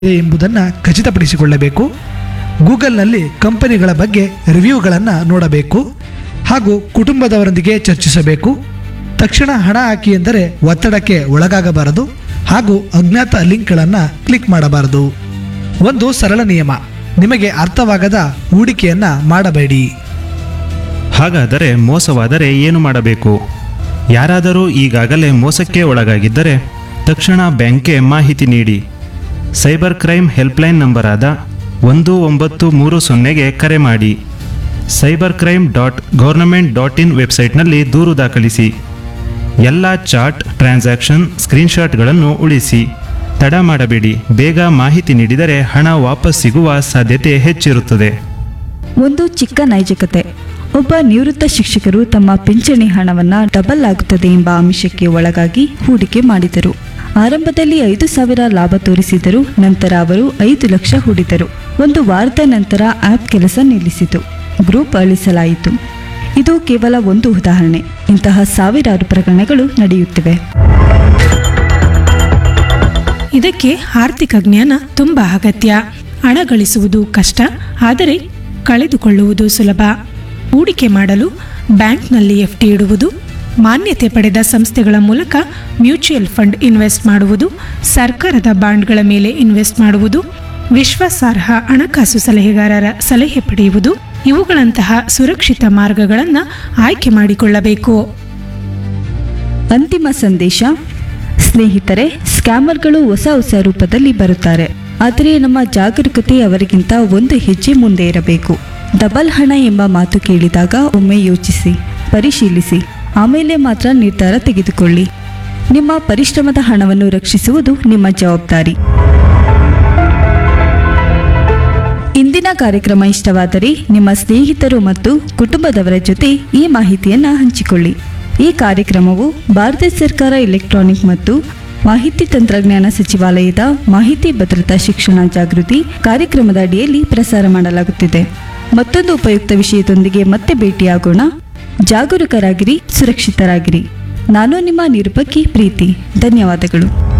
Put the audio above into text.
ಇದೆ ಎಂಬುದನ್ನು ಖಚಿತಪಡಿಸಿಕೊಳ್ಳಬೇಕು ಗೂಗಲ್ನಲ್ಲಿ ಕಂಪನಿಗಳ ಬಗ್ಗೆ ರಿವ್ಯೂಗಳನ್ನು ನೋಡಬೇಕು ಹಾಗೂ ಕುಟುಂಬದವರೊಂದಿಗೆ ಚರ್ಚಿಸಬೇಕು ತಕ್ಷಣ ಹಣ ಹಾಕಿ ಎಂದರೆ ಒತ್ತಡಕ್ಕೆ ಒಳಗಾಗಬಾರದು ಹಾಗೂ ಅಜ್ಞಾತ ಲಿಂಕ್ಗಳನ್ನು ಕ್ಲಿಕ್ ಮಾಡಬಾರದು ಒಂದು ಸರಳ ನಿಯಮ ನಿಮಗೆ ಅರ್ಥವಾಗದ ಹೂಡಿಕೆಯನ್ನು ಮಾಡಬೇಡಿ ಹಾಗಾದರೆ ಮೋಸವಾದರೆ ಏನು ಮಾಡಬೇಕು ಯಾರಾದರೂ ಈಗಾಗಲೇ ಮೋಸಕ್ಕೆ ಒಳಗಾಗಿದ್ದರೆ ತಕ್ಷಣ ಬ್ಯಾಂಕ್ಗೆ ಮಾಹಿತಿ ನೀಡಿ ಸೈಬರ್ ಕ್ರೈಮ್ ಹೆಲ್ಪ್ಲೈನ್ ನಂಬರಾದ ಒಂದು ಒಂಬತ್ತು ಮೂರು ಸೊನ್ನೆಗೆ ಕರೆ ಮಾಡಿ cyber crime dot government dot in ವೆಬ್ಸೈಟ್ನಲ್ಲಿ ದೂರು ದಾಖಲಿಸಿ ಎಲ್ಲ ಚಾಟ್ ಟ್ರಾನ್ಸಾಕ್ಷನ್ ಸ್ಕ್ರೀನ್ಶಾಟ್ಗಳನ್ನು ಉಳಿಸಿ ತಡ ಮಾಡಬೇಡಿ ಬೇಗ ಮಾಹಿತಿ ನೀಡಿದರೆ ಹಣ ವಾಪಸ್ ಸಿಗುವ ಸಾಧ್ಯತೆ ಹೆಚ್ಚಿರುತ್ತದೆ ಒಂದು ಚಿಕ್ಕ ನೈಜಕತೆ ಒಬ್ಬ ನಿವೃತ್ತ ಶಿಕ್ಷಕರು ತಮ್ಮ ಪಿಂಚಣಿ ಹಣವನ್ನ ಡಬಲ್ ಆಗುತ್ತದೆ ಎಂಬ ಆಮಿಷಕ್ಕೆ ಒಳಗಾಗಿ ಹೂಡಿಕೆ ಮಾಡಿದರು ಆರಂಭದಲ್ಲಿ ಐದು ಸಾವಿರ ಲಾಭ ತೋರಿಸಿದರು ನಂತರ ಅವರು ಐದು ಲಕ್ಷ ಹೂಡಿದರು ಒಂದು ವಾರದ ನಂತರ ಆಪ್ ಕೆಲಸ ನಿಲ್ಲಿಸಿತು ಗ್ರೂಪ್ ಅಳಿಸಲಾಯಿತು ಇದು ಕೇವಲ ಒಂದು ಉದಾಹರಣೆ ಇಂತಹ ಸಾವಿರಾರು ಪ್ರಕರಣಗಳು ನಡೆಯುತ್ತಿವೆ ಇದಕ್ಕೆ ಆರ್ಥಿಕ ಜ್ಞಾನ ತುಂಬಾ ಅಗತ್ಯ ಹಣ ಗಳಿಸುವುದು ಕಷ್ಟ ಆದರೆ ಕಳೆದುಕೊಳ್ಳುವುದು ಸುಲಭ ಹೂಡಿಕೆ ಮಾಡಲು ಬ್ಯಾಂಕ್ನಲ್ಲಿ ಎಫ್ಡಿ ಇಡುವುದು ಮಾನ್ಯತೆ ಪಡೆದ ಸಂಸ್ಥೆಗಳ ಮೂಲಕ ಮ್ಯೂಚುಯಲ್ ಫಂಡ್ ಇನ್ವೆಸ್ಟ್ ಮಾಡುವುದು ಸರ್ಕಾರದ ಬಾಂಡ್ಗಳ ಮೇಲೆ ಇನ್ವೆಸ್ಟ್ ಮಾಡುವುದು ವಿಶ್ವಾಸಾರ್ಹ ಹಣಕಾಸು ಸಲಹೆಗಾರರ ಸಲಹೆ ಪಡೆಯುವುದು ಇವುಗಳಂತಹ ಸುರಕ್ಷಿತ ಮಾರ್ಗಗಳನ್ನು ಆಯ್ಕೆ ಮಾಡಿಕೊಳ್ಳಬೇಕು ಅಂತಿಮ ಸಂದೇಶ ಸ್ನೇಹಿತರೆ ಸ್ಕ್ಯಾಮರ್ಗಳು ಹೊಸ ಹೊಸ ರೂಪದಲ್ಲಿ ಬರುತ್ತಾರೆ ಆದರೆ ನಮ್ಮ ಜಾಗರೂಕತೆ ಅವರಿಗಿಂತ ಒಂದು ಹೆಜ್ಜೆ ಮುಂದೆ ಇರಬೇಕು ಡಬಲ್ ಹಣ ಎಂಬ ಮಾತು ಕೇಳಿದಾಗ ಒಮ್ಮೆ ಯೋಚಿಸಿ ಪರಿಶೀಲಿಸಿ ಆಮೇಲೆ ಮಾತ್ರ ನಿರ್ಧಾರ ತೆಗೆದುಕೊಳ್ಳಿ ನಿಮ್ಮ ಪರಿಶ್ರಮದ ಹಣವನ್ನು ರಕ್ಷಿಸುವುದು ನಿಮ್ಮ ಜವಾಬ್ದಾರಿ ಇಂದಿನ ಕಾರ್ಯಕ್ರಮ ಇಷ್ಟವಾದರೆ ನಿಮ್ಮ ಸ್ನೇಹಿತರು ಮತ್ತು ಕುಟುಂಬದವರ ಜೊತೆ ಈ ಮಾಹಿತಿಯನ್ನು ಹಂಚಿಕೊಳ್ಳಿ ಈ ಕಾರ್ಯಕ್ರಮವು ಭಾರತ ಸರ್ಕಾರ ಎಲೆಕ್ಟ್ರಾನಿಕ್ ಮತ್ತು ಮಾಹಿತಿ ತಂತ್ರಜ್ಞಾನ ಸಚಿವಾಲಯದ ಮಾಹಿತಿ ಭದ್ರತಾ ಶಿಕ್ಷಣ ಜಾಗೃತಿ ಕಾರ್ಯಕ್ರಮದ ಅಡಿಯಲ್ಲಿ ಪ್ರಸಾರ ಮಾಡಲಾಗುತ್ತಿದೆ ಮತ್ತೊಂದು ಉಪಯುಕ್ತ ವಿಷಯದೊಂದಿಗೆ ಮತ್ತೆ ಭೇಟಿಯಾಗೋಣ ಜಾಗರೂಕರಾಗಿರಿ ಸುರಕ್ಷಿತರಾಗಿರಿ ನಾನು ನಿಮ್ಮ ನಿರೂಪಕಿ ಪ್ರೀತಿ ಧನ್ಯವಾದಗಳು